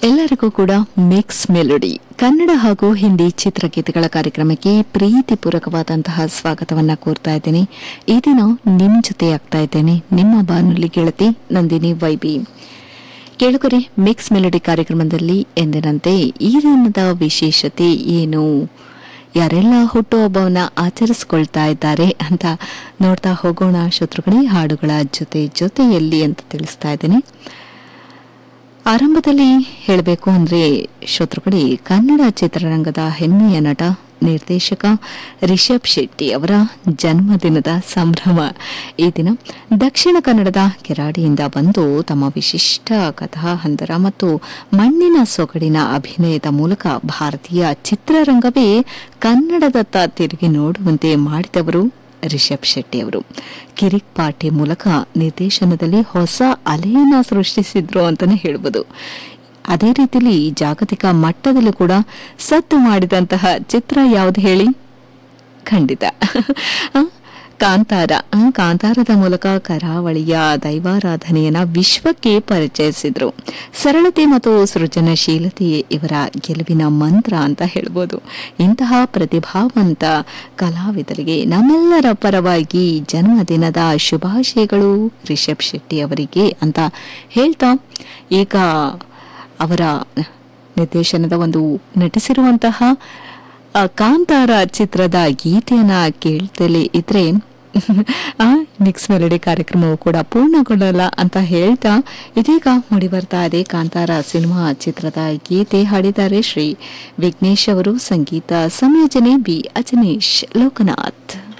ಎಲ್ಲರಿಗೂ ಕೂಡ mix melody Kannada ಹಾಗೂ ಹಿಂದಿ ಚಿತ್ರಗೀತೆಗಳ ಕಾರ್ಯಕ್ರಮಕ್ಕೆ ಪ್ರೀತಿಪೂರ್ವಕವಾದಂತಹ ಸ್ವಾಗತವನ್ನ ಕೋರ್ತಾ ಇದ್ದೇನೆ ಈ ದಿನ ನಿಮ್ ಜೊತೆ ಆಗ್ತಾ ಇದ್ದೇನೆ ನಿಮ್ಮ ಬಾನುಲಿ ಗೆಳತಿ ನಂದಿನಿ ವೈಬಿ ಕೇಳುಗರೆ ಮಿಕ್ಸ್ ಮೆಲೋಡಿ ಕಾರ್ಯಕ್ರಮದಲ್ಲಿ ಎಂದಿನಂತೆ ಈ ದಿನದ ವಿಶೇಷತೆ ಏನು ಯಾರೆಲ್ಲ ಹುಟ್ಟುಹಬ್ಬವನ್ನ ಆಚರಿಸಿಕೊಳ್ತಾ ಇದ್ದಾರೆ ಅಂತ ನೋಡ್ತಾ ಹೋಗೋಣ ಶತ್ರುಗಳೇ ಹಾಡುಗಳ ಜೊತೆ ಜೊತೆಯಲ್ಲಿ ಅಂತ ತಿಳಿಸ್ತಾ ಇದ್ದೇನೆ ಆರಂಭದಲ್ಲಿ ಹೇಳಬೇಕು ಅಂದ್ರೆ ಶತ್ರುಗಳೇ ಕನ್ನಡ ಚಿತ್ರರಂಗದ ಹೆಮ್ಮೆಯ ನಟ ನಿರ್ದೇಶಕ ರಿಷಬ್ ಶೆಟ್ಟಿ ಅವರ ಜನ್ಮದಿನದ ಸಂಭ್ರಮ ಈ ದಿನ ದಕ್ಷಿಣ ಕನ್ನಡದ ಕೆರಾಡಿಯಿಂದ ಬಂದು ತಮ್ಮ ವಿಶಿಷ್ಟ ಕಥಾಹಂದರ ಮತ್ತು ಮಣ್ಣಿನ ಸೊಗಡಿನ ಅಭಿನಯದ ಮೂಲಕ ಭಾರತೀಯ ಚಿತ್ರರಂಗವೇ ಕನ್ನಡದತ್ತ ತಿರುಗಿ ನೋಡುವಂತೆ ಮಾಡಿದವರು ರಿಷಬ್ ಶೆಟ್ಟಿ ಅವರು ಕಿರಿಕ್ ಪಾರ್ಟಿ ಮೂಲಕ ನಿರ್ದೇಶನದಲ್ಲಿ ಹೊಸ ಅಲೆಯನ್ನ ಸೃಷ್ಟಿಸಿದ್ರು ಅಂತಾನೆ ಹೇಳ್ಬೋದು ಅದೇ ರೀತಿಯಲ್ಲಿ ಜಾಗತಿಕ ಮಟ್ಟದಲ್ಲೂ ಕೂಡ ಸತ್ತು ಮಾಡಿದಂತಹ ಚಿತ್ರ ಯಾವ್ದು ಹೇಳಿ ಖಂಡಿತ ಆ, ಕಾಂತಾರ ಆ, ಕಾಂತಾರದ ಮೂಲಕ ಕರಾವಳಿಯ ದೈವಾರಾಧನೆಯನ್ನ ವಿಶ್ವಕ್ಕೆ ಪರಿಚಯಿಸಿದ್ರು ಸರಳತೆ ಮತ್ತು ಸೃಜನಶೀಲತೆ ಇವರ ಗೆಲುವಿನ ಮಂತ್ರ ಅಂತ ಹೇಳ್ಬೋದು ಇಂತಹ ಪ್ರತಿಭಾವಂತ ಕಲಾವಿದರಿಗೆ ನಮ್ಮೆಲ್ಲರ ಪರವಾಗಿ ಜನ್ಮದಿನದ ಶುಭಾಶಯಗಳು ರಿಷಬ್ ಶೆಟ್ಟಿ ಅವರಿಗೆ ಅಂತ ಹೇಳ್ತಾ ಈಗ ಅವರ ನಿರ್ದೇಶನದ ಒಂದು ನಟಿಸಿರುವಂತಹ ಆ, ಕಾಂತಾರ ಚಿತ್ರದ ಗೀತೆಯನ್ನ ಕೇಳ್ತಲೇ ಇದ್ರೆ ಆ ಮಿಕ್ಸ್ ಮೆಲಡಿ ಕಾರ್ಯಕ್ರಮವು ಕೂಡ ಪೂರ್ಣಗೊಳ್ಳಲ್ಲ ಅಂತ ಹೇಳ್ತಾ ಇದೀಗ ಮೂಡಿ ಬರ್ತಾ ಇದೆ ಕಾಂತಾರ ಸಿನಿಮಾ ಚಿತ್ರದ ಗೀತೆ ಹಾಡಿದ್ದಾರೆ ಶ್ರೀ ವಿಘ್ನೇಶ್ ಅವರು ಸಂಗೀತ ಸಂಯೋಜನೆ ಬಿ ಅಜನೀಶ್ ಲೋಕನಾಥ್